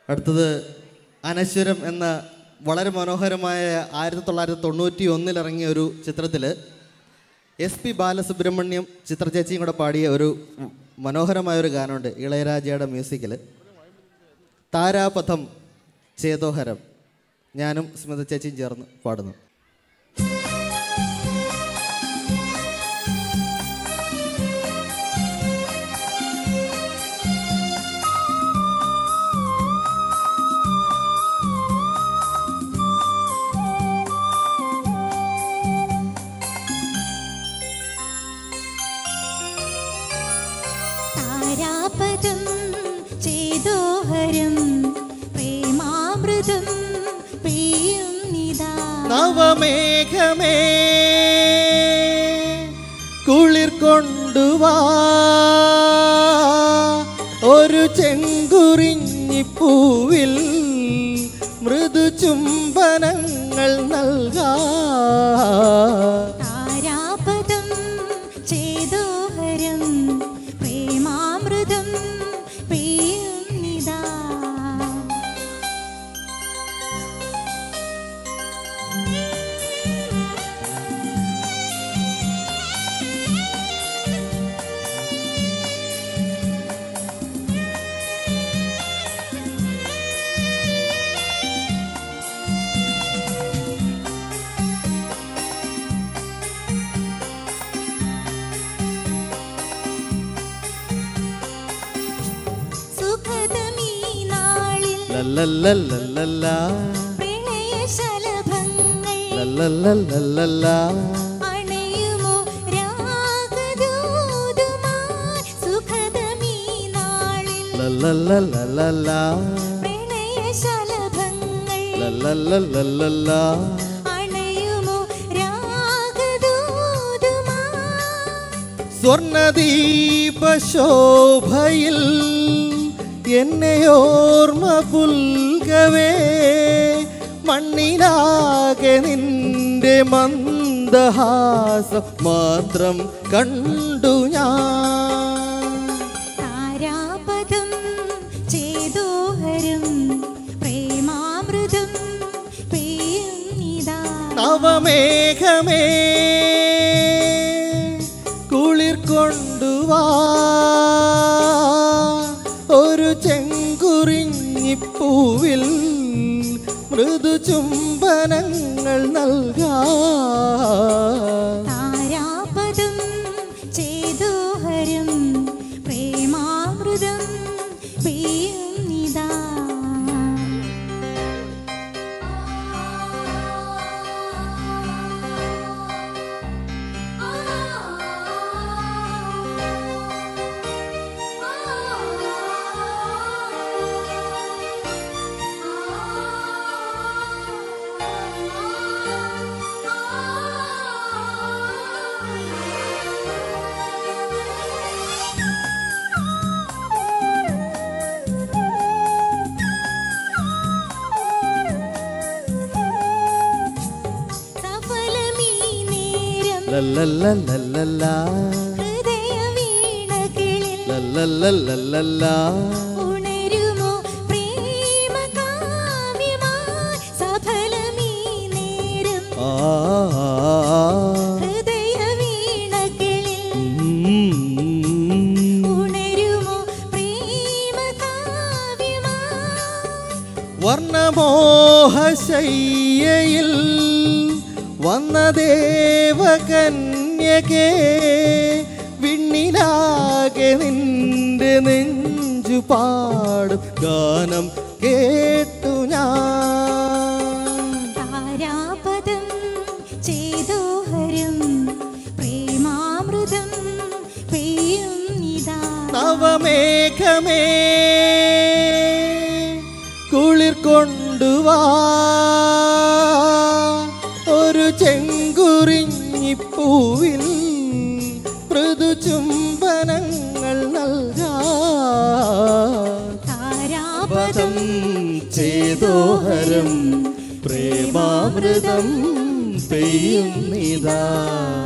അടുത്തത് അനശ്വരം എന്ന വളരെ മനോഹരമായ ആയിരത്തി തൊള്ളായിരത്തി തൊണ്ണൂറ്റി ഒന്നിൽ ഇറങ്ങിയ ഒരു ചിത്രത്തിൽ എസ് പി ബാലസുബ്രഹ്മണ്യം ചിത്രചേച്ചിയും കൂടെ പാടിയ ഒരു മനോഹരമായ ഒരു ഗാനമുണ്ട് ഇളയരാജയുടെ മ്യൂസിക്കിൽ താരാപഥം ചേതോഹരം ഞാനും സ്മിത ചേച്ചിയും ചേർന്ന് പാടുന്നു താരാപദം ചേതോഹരം പ്രേമാമൃതം പെയ്യും നിതാ നവമേഘമേ കുളിർ കൊണ്ടുവാ ഒരു ചെങ്കുറിഞ്ഞിപ്പൂവിൽ മൃദു ചുംബനങ്ങൾ നൽകാ താരാപദം ചേതോഹരം പ്രേമാമൃതം പെയ്യും നിതാ സുഖദമീ നാളിൽ ലല്ലല്ലല്ലല്ലാ, പ്രണയശലഭങ്ങൾ ലല്ലല്ലല്ലല്ലാ. അണയുമോ രാഗദൂതുമായി സുഖദമീ നാളിൽ ലല്ലല്ലല്ലല്ലാ, പ്രണയശലഭങ്ങൾ ലല്ലല്ലല്ലല്ലാ. അണയുമോ രാഗദൂതുമായി സ്വർണദീപശോഭയിൽ എന്നെ ഓർമ്മ പുൽകവേ മണ്ണിലാകെ നിന്റെ മന്ദഹാസം മാത്രം കണ്ടു ഞാൻ താരാപദം ചേതോഹരം പ്രേമാമൃതം പെയ്യും നിതാ നവമേഘമേ കുളിർ കൊണ്ടുവാ ഒരു ചെങ്കുറിഞ്ഞിപ്പൂവിൽ മൃദു ചുംബനങ്ങൾ നൽകാ താരാപദം ചേതോഹരം പ്രേമാമൃതം പെയ്യും നിതാ സഫലമീ നേരം ലല്ലല്ലല്ലല്ലാ, ഹൃദയവീണകളിൽ ലല്ലല്ലല്ലല്ലാ. ഉണരുമോ പ്രേമകാവ്യമായി സഫലമീ നേരം ആ, ആ, ആ. ഹൃദയവീണകളിൽ ഉം. ഉണരുമോ പ്രേമകാവ്യമായി വർണ്ണമോഹശയ്യയിൽ വന്ന ദേവകന്യകേ വിണ്ണിലാകെ നിന്റെ നെഞ്ചു പാടും ഗാനം കേട്ടു ഞാൻ താരാപദം ചേതോഹരം പ്രേമാമൃതം പെയ്യും നിതാ നവമേഘമേ കുളിർ കൊണ്ടുവാ ഒരു ചെങ്കുറിഞ്ഞിപ്പൂവിൽ മൃദു ചുംബനങ്ങൾ നൽകാ താരാപദം പദം ചേതോഹരം പ്രേമാമൃതം പെയ്യുന്നിതാ